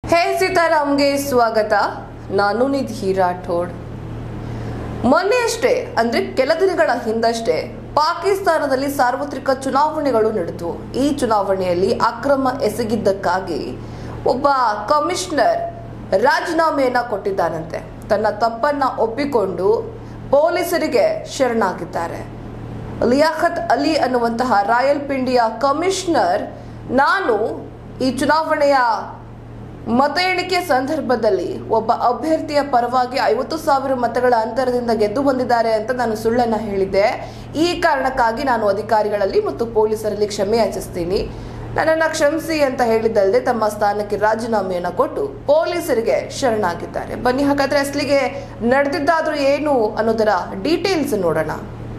ಹೇ ಸೀತಾರಾಮ್ಗೆ ಸ್ವಾಗತ ನಾನು ನಿಧಿ ರಾಠೋಡ್ ಮೊನ್ನೆಯಷ್ಟೇ ಅಂದ್ರೆ ಕೆಲ ದಿನಗಳ ಹಿಂದಷ್ಟೇ ಪಾಕಿಸ್ತಾನದಲ್ಲಿ ಸಾರ್ವತ್ರಿಕ ಚುನಾವಣೆಗಳು ನಡೆದವು ಈ ಚುನಾವಣೆಯಲ್ಲಿ ಅಕ್ರಮ ಎಸಗಿದ್ದಕ್ಕಾಗಿ ಒಬ್ಬ ಕಮಿಷನರ್ ರಾಜೀನಾಮೆಯನ್ನ ಕೊಟ್ಟಿದ್ದಾನಂತೆ ತನ್ನ ತಪ್ಪನ್ನ ಒಪ್ಪಿಕೊಂಡು ಪೊಲೀಸರಿಗೆ ಶರಣಾಗಿದ್ದಾರೆ ಲಿಯಾಖತ್ ಅಲಿ ಅನ್ನುವಂತಹ ರಾಯಲ್ಪಿಂಡಿಯ ಕಮಿಷನರ್ ನಾನು ಈ ಚುನಾವಣೆಯ ಮತ ಎಣಿಕೆ ಸಂದರ್ಭದಲ್ಲಿ ಒಬ್ಬ ಅಭ್ಯರ್ಥಿಯ ಪರವಾಗಿ ಐವತ್ತು ಸಾವಿರ ಮತಗಳ ಅಂತರದಿಂದ ಗೆದ್ದು ಬಂದಿದ್ದಾರೆ ಅಂತ ನಾನು ಸುಳ್ಳನ್ನ ಹೇಳಿದ್ದೆ ಈ ಕಾರಣಕ್ಕಾಗಿ ನಾನು ಅಧಿಕಾರಿಗಳಲ್ಲಿ ಮತ್ತು ಪೊಲೀಸರಲ್ಲಿ ಕ್ಷಮೆ ಯಾಚಿಸ್ತೀನಿ ನನ್ನನ್ನು ಕ್ಷಮಿಸಿ ಅಂತ ಹೇಳಿದ್ದಲ್ಲದೆ ತಮ್ಮ ಸ್ಥಾನಕ್ಕೆ ರಾಜೀನಾಮೆಯನ್ನು ಕೊಟ್ಟು ಪೊಲೀಸರಿಗೆ ಶರಣಾಗಿದ್ದಾರೆ ಬನ್ನಿ ಹಾಗಾದ್ರೆ ಅಸಲಿಗೆ ನಡೆದಿದ್ದಾದ್ರೂ ಏನು ಅನ್ನೋದರ ಡೀಟೇಲ್ಸ್ ನೋಡೋಣ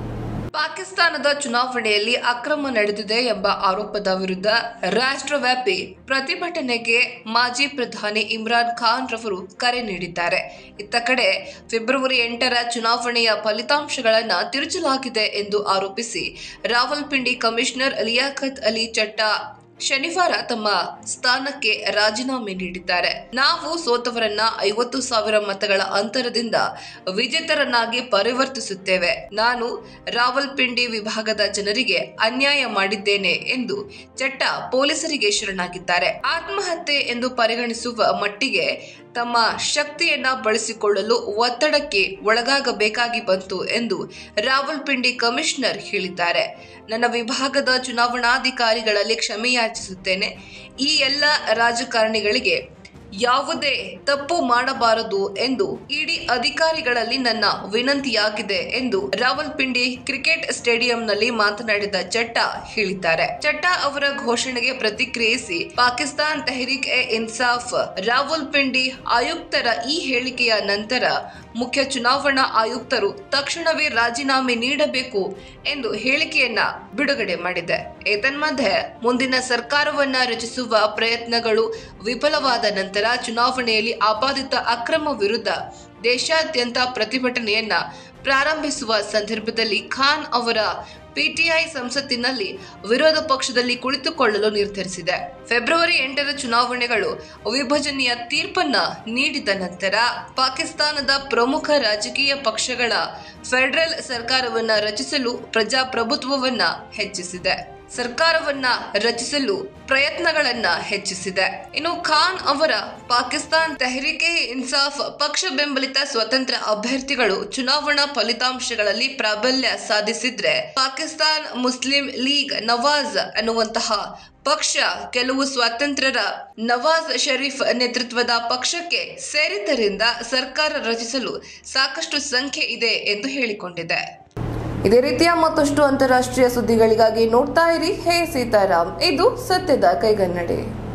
ಪಾಕಿಸ್ತಾನದ ಚುನಾವಣೆಯಲ್ಲಿ ಅಕ್ರಮ ನಡೆದಿದೆ ಎಂಬ ಆರೋಪದ ವಿರುದ್ಧ ರಾಷ್ಟ್ರವ್ಯಾಪಿ ಪ್ರತಿಭಟನೆಗೆ ಮಾಜಿ ಪ್ರಧಾನಿ ಇಮ್ರಾನ್ ಖಾನ್ ರವರು ಕರೆ ನೀಡಿದ್ದಾರೆ ಇತ್ತ ಕಡೆ ಫೆಬ್ರವರಿ ಎಂಟರ ಚುನಾವಣೆಯ ಫಲಿತಾಂಶಗಳನ್ನು ತಿರುಚಲಾಗಿದೆ ಎಂದು ಆರೋಪಿಸಿ ರಾವಲ್ಪಿಂಡಿ ಕಮಿಷನರ್ ಲಿಯಾಖತ್ ಅಲಿ ಚಟ್ಟಾ ಶನಿವಾರ ತಮ್ಮ ಸ್ಥಾನಕ್ಕೆ ರಾಜೀನಾಮೆ ನೀಡಿದ್ದಾರೆ ನಾವು ಸೋತವರನ್ನ ಐವತ್ತು ಸಾವಿರ ಮತಗಳ ಅಂತರದಿಂದ ವಿಜೇತರನ್ನಾಗಿ ಪರಿವರ್ತಿಸುತ್ತೇವೆ ನಾನು ರಾವಲ್ಪಿಂಡಿ ವಿಭಾಗದ ಜನರಿಗೆ ಅನ್ಯಾಯ ಮಾಡಿದ್ದೇನೆ ಎಂದು ಚಟ್ಟ ಪೊಲೀಸರಿಗೆ ಶರಣಾಗಿದ್ದಾರೆ ಆತ್ಮಹತ್ಯೆ ಎಂದು ಪರಿಗಣಿಸುವ ಮಟ್ಟಿಗೆ ತಮ್ಮ ಶಕ್ತಿಯನ್ನ ಬಳಸಿಕೊಳ್ಳಲು ಒತ್ತಡಕ್ಕೆ ಒಳಗಾಗಬೇಕಾಗಿ ಬಂತು ಎಂದು ರಾವಲ್ಪಿಂಡಿ ಕಮಿಷನರ್ ಹೇಳಿದ್ದಾರೆ ನನ್ನ ವಿಭಾಗದ ಚುನಾವಣಾಧಿಕಾರಿಗಳಲ್ಲಿ ಕ್ಷಮೆ ಯಾಚಿಸುತ್ತೇನೆ ಈ ಎಲ್ಲ ರಾಜಕಾರಣಿಗಳಿಗೆ ಯಾವುದೇ ತಪ್ಪು ಮಾಡಬಾರದು ಎಂದು ಇಡೀ ಅಧಿಕಾರಿಗಳಲ್ಲಿ ನನ್ನ ವಿನಂತಿಯಾಗಿದೆ ಎಂದು ರಾವಲ್ಪಿಂಡಿ ಕ್ರಿಕೆಟ್ ಸ್ಟೇಡಿಯಂನಲ್ಲಿ ಮಾತನಾಡಿದ ಚಟ್ಟಾ ಹೇಳಿದ್ದಾರೆ ಚಟ್ಟಾ ಅವರ ಘೋಷಣೆಗೆ ಪ್ರತಿಕ್ರಿಯಿಸಿ ಪಾಕಿಸ್ತಾನ್ ತೆಹರೀಕ್ ಎ ಇನ್ಸಾಫ್ ರಾವಲ್ಪಿಂಡಿ ಆಯುಕ್ತರ ಈ ಹೇಳಿಕೆಯ ನಂತರ ಮುಖ್ಯ ಚುನಾವಣಾ ಆಯುಕ್ತರು ತಕ್ಷಣವೇ ರಾಜೀನಾಮೆ ನೀಡಬೇಕು ಎಂದು ಹೇಳಿಕೆಯನ್ನ ಬಿಡುಗಡೆ ಮಾಡಿದೆ ಏತನ್ಮಧ್ಯೆ ಮುಂದಿನ ಸರ್ಕಾರವನ್ನ ರಚಿಸುವ ಪ್ರಯತ್ನಗಳು ವಿಫಲವಾದ ನಂತರ ಚುನಾವಣೆಯಲ್ಲಿ ಆಪಾದಿತ ಅಕ್ರಮ ವಿರುದ್ಧ ದೇಶಾದ್ಯಂತ ಪ್ರತಿಭಟನೆಯನ್ನ ಪ್ರಾರಂಭಿಸುವ ಸಂದರ್ಭದಲ್ಲಿ ಖಾನ್ ಅವರ ಪಿಟಿಐ ಸಂಸತ್ತಿನಲ್ಲಿ ವಿರೋಧ ಪಕ್ಷದಲ್ಲಿ ಕುಳಿತುಕೊಳ್ಳಲು ನಿರ್ಧರಿಸಿದೆ ಫೆಬ್ರವರಿ ಎಂಟರ ಚುನಾವಣೆಗಳು ವಿಭಜನೆಯ ತೀರ್ಪನ್ನ ನೀಡಿದ ನಂತರ ಪಾಕಿಸ್ತಾನದ ಪ್ರಮುಖ ರಾಜಕೀಯ ಪಕ್ಷಗಳ ಫೆಡರಲ್ ಸರ್ಕಾರವನ್ನ ರಚಿಸಲು ಪ್ರಜಾಪ್ರಭುತ್ವವನ್ನ ಹೆಚ್ಚಿಸಿದೆ ಸರ್ಕಾರವನ್ನ ರಚಿಸಲು ಪ್ರಯತ್ನಗಳನ್ನ ಹೆಚ್ಚಿಸಿದೆ ಇನ್ನು ಖಾನ್ ಅವರ ಪಾಕಿಸ್ತಾನ್ ತೆಹರಿಕೆ ಇನ್ಸಾಫ್ ಪಕ್ಷ ಬೆಂಬಲಿತ ಸ್ವತಂತ್ರ ಅಭ್ಯರ್ಥಿಗಳು ಚುನಾವಣಾ ಫಲಿತಾಂಶಗಳಲ್ಲಿ ಪ್ರಾಬಲ್ಯ ಸಾಧಿಸಿದ್ರೆ ಪಾಕಿಸ್ತಾನ್ ಮುಸ್ಲಿಂ ಲೀಗ್ ನವಾಜ್ ಅನ್ನುವಂತಹ ಪಕ್ಷ ಕೆಲವು ಸ್ವಾತಂತ್ರ್ಯರ ನವಾಜ್ ಶರೀಫ್ ನೇತೃತ್ವದ ಪಕ್ಷಕ್ಕೆ ಸೇರಿದ್ದರಿಂದ ಸರ್ಕಾರ ರಚಿಸಲು ಸಾಕಷ್ಟು ಸಂಖ್ಯೆ ಇದೆ ಎಂದು ಹೇಳಿಕೊಂಡಿದೆ ಇದೇ ರೀತಿಯ ಮತ್ತಷ್ಟು ಅಂತಾರಾಷ್ಟ್ರೀಯ ಸುದ್ದಿಗಳಿಗಾಗಿ ನೋಡ್ತಾ ಇರಿ ಹೇ ಸೀತಾರಾಮ್ ಇದು ಸತ್ಯದ ಕೈಗನ್ನಡಿ